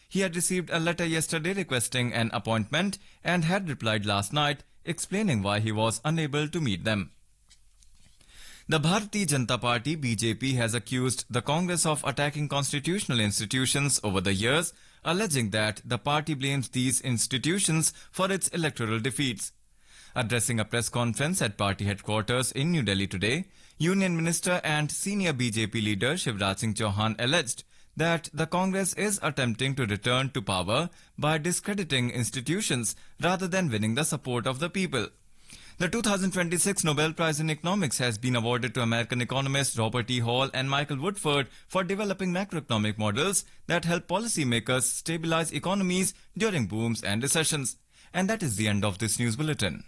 He had received a letter yesterday requesting an appointment and had replied last night explaining why he was unable to meet them. The Bharatiya Janata Party BJP has accused the Congress of attacking constitutional institutions over the years, alleging that the party blames these institutions for its electoral defeats. Addressing a press conference at party headquarters in New Delhi today, Union Minister and senior BJP leader Shivraj Singh Chauhan alleged that the Congress is attempting to return to power by discrediting institutions rather than winning the support of the people. The 2026 Nobel Prize in Economics has been awarded to American economists Robert E. Hall and Michael Woodford for developing macroeconomic models that help policymakers stabilize economies during booms and recessions. And that is the end of this news bulletin.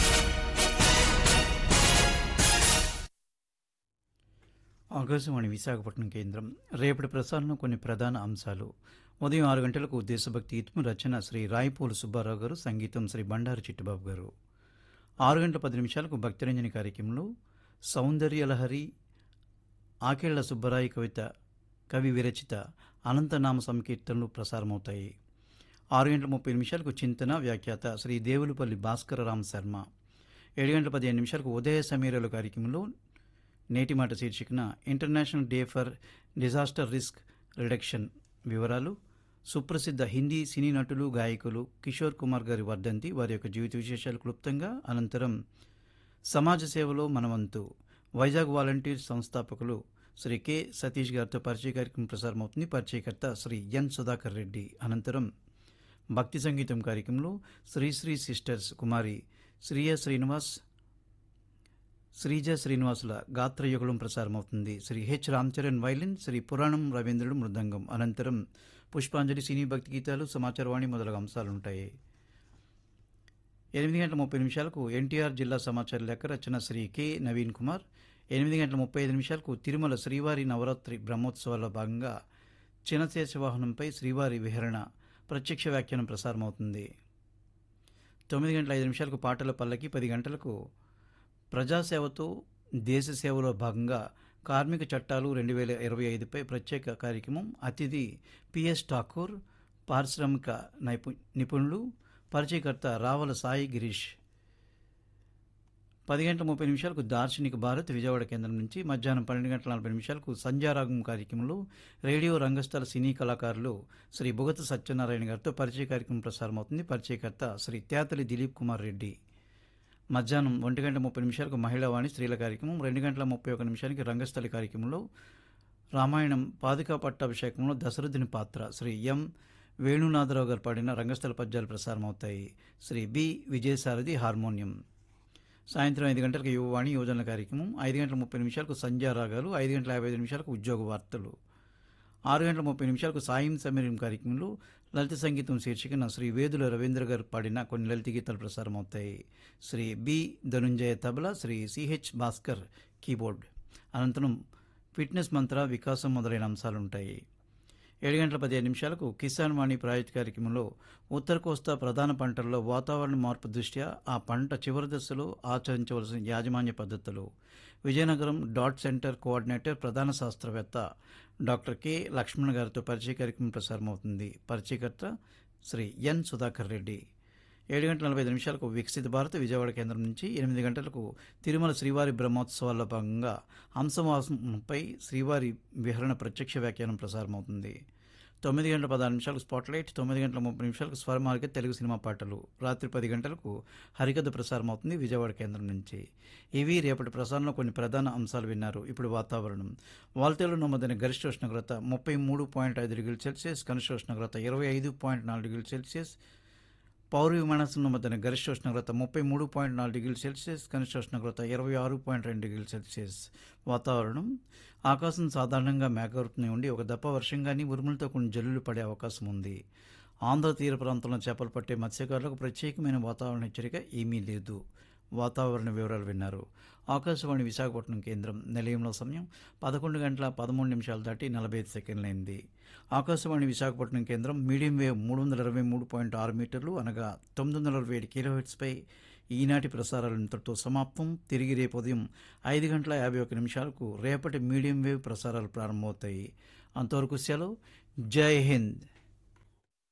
Akashvani Visakhapatnam కేంద్రం రేపటి ప్రసారంలో కొన్ని ప్రధాన అంశాలు ఉదయం ఆరు గంటలకు దేశభక్తి ఇత్ము రచన శ్రీ రాయపూలు సుబ్బారావు గారు సంగీతం శ్రీ బండారు చిట్టుబాబు గారు ఆరు గంటల పది నిమిషాలకు భక్తిరంజని కార్యక్రమంలో సౌందర్యలహరి ఆకేళ్ల సుబ్బరాయి కవిత కవి విరచిత అనంతనామ సంకీర్తనలు ప్రసారమవుతాయి ఆరు గంటల ముప్పై నిమిషాలకు చింతన వ్యాఖ్యాత శ్రీ దేవులపల్లి భాస్కర రామ్ శర్మ ఏడు గంటల పదిహేను నిమిషాలకు ఉదయ సమీరాలు కార్యక్రమంలో నేటి మాట శీర్షికన international day for disaster risk reduction వివరాలు సుప్రసిద్ధ హిందీ సినీ నటులు గాయకులు కిషోర్ కుమార్ గారి వర్ధంతి వారి యొక్క జీవిత విశేషాలు క్లుప్తంగా అనంతరం సమాజ సేవలో మనవంతు వైజాగ్ వాలంటీర్ సంస్థాపకులు శ్రీ కె సతీష్ గారితో పరిచయ కార్యక్రమం ప్రసారమవుతుంది పరిచయకర్త శ్రీ ఎన్ సుధాకర్ రెడ్డి అనంతరం భక్తి సంగీతం కార్యక్రమంలో శ్రీశ్రీ సిస్టర్స్ కుమారి శ్రీయ శ్రీనివాస్ శ్రీజ శ్రీనివాసుల గాత్రయుగళం ప్రసారమవుతుంది శ్రీ హెచ్ రామ్చరణ్ వైలిన్ శ్రీ పురాణం రవీంద్రుడు మృదంగం అనంతరం పుష్పాంజలి సినీ భక్తి గీతాలు సమాచారవాణి మొదలగు అంశాలుంటాయి ఎనిమిది గంటల ముప్పై నిమిషాలకు ఎన్టీఆర్ జిల్లా సమాచార లెక్క రచన శ్రీ కె నవీన్ కుమార్ ఎనిమిది గంటల ముప్పై ఐదు నిమిషాలకు తిరుమల శ్రీవారి నవరాత్రి బ్రహ్మోత్సవాల్లో భాగంగా చినశేష వాహనంపై శ్రీవారి విహరణ ప్రత్యక్ష వ్యాఖ్యానం ప్రసారమవుతుంది తొమ్మిది గంటల ఐదు నిమిషాలకు పాటల పల్లకి పది గంటలకు ప్రజాసేవతో దేశ సేవలో భాగంగా కార్మిక చట్టాలు రెండు వేల ఇరవై ఐదుపై ప్రత్యేక కార్యక్రమం అతిథి పిఎస్ ఠాకూర్ పారిశ్రామిక నైపు నిపుణులు పరిచయకర్త రావల సాయి గిరీష్ పది గంటల ముప్పై నిమిషాలకు దార్శనిక భారత్ విజయవాడ కేంద్రం నుంచి మధ్యాహ్నం పన్నెండు గంటల నలభై నిమిషాలకు సంధ్యారాగం కార్యక్రమంలో రేడియో రంగస్థల సినీ కళాకారులు శ్రీ బుగత సత్యనారాయణ గారితో పరిచయ కార్యక్రమం ప్రసారమవుతుంది పరిచయకర్త శ్రీ తేతలి దిలీప్ కుమార్ రెడ్డి మధ్యాహ్నం ఒంటి గంట ముప్పై నిమిషాలకు మహిళావాణి స్త్రీల కార్యక్రమం రెండు గంటల ముప్పై ఒక నిమిషానికి రంగస్థలి కార్యక్రమంలో రామాయణం పాదుకా పట్టాభిషేకంలో దశరథుని పాత్ర శ్రీ ఎం వేణునాథరావు గారు పాడిన రంగస్థల పద్యాలు ప్రసారమవుతాయి శ్రీ బి విజయసారథి హార్మోనియం సాయంత్రం ఐదు గంటలకు యువవాణి యోజన కార్యక్రమం ఐదు గంటల ముప్పై నిమిషాలకు సంధ్యారాగాలు ఐదు గంటల యాభై ఐదు నిమిషాలకు ఉద్యోగ వార్తలు ఆరు గంటల ముప్పై నిమిషాలకు సాయం సమీరం కార్యక్రమంలో లలిత సంగీతం శీర్షికన శ్రీ వేదుల రవీంద్ర గారు పాడిన కొన్ని లలిత గీతాలు ప్రసారమవుతాయి Shri B Dhananjaya tabla Shri CH Bhaskar keyboard అనంతరం ఫిట్నెస్ మంత్ర వికాసం మొదలైన అంశాలు ఉంటాయి ఏడు గంటల పదిహేను నిమిషాలకు కిసాన్ వాణి ప్రాయోజిత కార్యక్రమంలో ఉత్తర కోస్తా ప్రధాన పంటల్లో వాతావరణ మార్పు దృష్ట్యా ఆ పంట చివరి దశలో ఆచరించవలసిన యాజమాన్య పద్ధతులు విజయనగరం డాట్ సెంటర్ కోఆర్డినేటర్ ప్రధాన శాస్త్రవేత్త డాక్టర్ కె లక్ష్మణ్ గారితో పరిచయ కార్యక్రమం ప్రసారమవుతుంది పరిచయకర్త శ్రీ ఎన్ సుధాకర్ రెడ్డి ఏడు గంటల నలభై ఐదు నిమిషాలకు వికసిత భారత్ విజయవాడ కేంద్రం నుంచి ఎనిమిది గంటలకు తిరుమల శ్రీవారి బ్రహ్మోత్సవాల్లో భాగంగా హంసవాసంపై శ్రీవారి విహరణ ప్రత్యక్ష వ్యాఖ్యానం ప్రసారమవుతుంది తొమ్మిది గంటల పదహారు నిమిషాలకు స్పాట్లైట్ తొమ్మిది గంటల ముప్పై నిమిషాలకు స్వరమార్గ తెలుగు సినిమా పాటలు రాత్రి పది గంటలకు హరికథ ప్రసారం అవుతుంది విజయవాడ కేంద్రం నుంచి ఇవి రేపటి ప్రసారంలో కొన్ని ప్రధాన అంశాలు విన్నారు ఇప్పుడు వాతావరణం వాల్తేలో నమోదైన గరిష్ట ఉష్ణోగ్రత ముప్పై మూడు పాయింట్ ఐదు డిగ్రీల సెల్సియస్ కనిష్ట ఉష్ణోగ్రత ఇరవై ఐదు పాయింట్ నాలుగు డిగ్రీల సెల్సియస్ పౌర విమానాశ్రయం మధ్యన గరిష్ట ఉష్ణోగ్రత ముప్పై మూడు పాయింట్ నాలుగు డిగ్రీల సెల్సియస్ కనిష్ట ఉష్ణోగ్రత ఇరవై ఆరు పాయింట్ రెండు డిగ్రీల సెల్సియస్ వాతావరణం ఆకాశం సాధారణంగా మేఘవృతంగా ఉండి ఒక దప్ప వర్షం కానీ ఉరుములతో కొన్ని జల్లులు పడే అవకాశం ఉంది ఆంధ్ర తీర ప్రాంతంలో చేపలు పట్టే మత్స్యకారులకు ప్రత్యేకమైన వాతావరణ హెచ్చరిక ఏమీ లేదు వాతావరణ వివరాలు విన్నారు ఆకాశవాణి విశాఖపట్నం కేంద్రం నిలయంలో సమయం పదకొండు గంటల పదమూడు నిమిషాలు దాటి నలభై ఐదు సెకండ్లైంది ఆకాశవాణి విశాఖపట్నం కేంద్రం మీడియం వేవ్ మూడు వందల ఇరవై మూడు పాయింట్ ఆరు మీటర్లు అనగా తొమ్మిది వందల అరవై ఏడు కిలోహెట్స్పై ఈనాటి ప్రసారాలు ఇంతటితో సమాప్తం తిరిగి రేపు ఉదయం ఐదు గంటల యాభై ఒక నిమిషాలకు రేపటి మీడియం వేవ్ ప్రసారాలు ప్రారంభమవుతాయి అంతవరకు సెలవు జై హింద్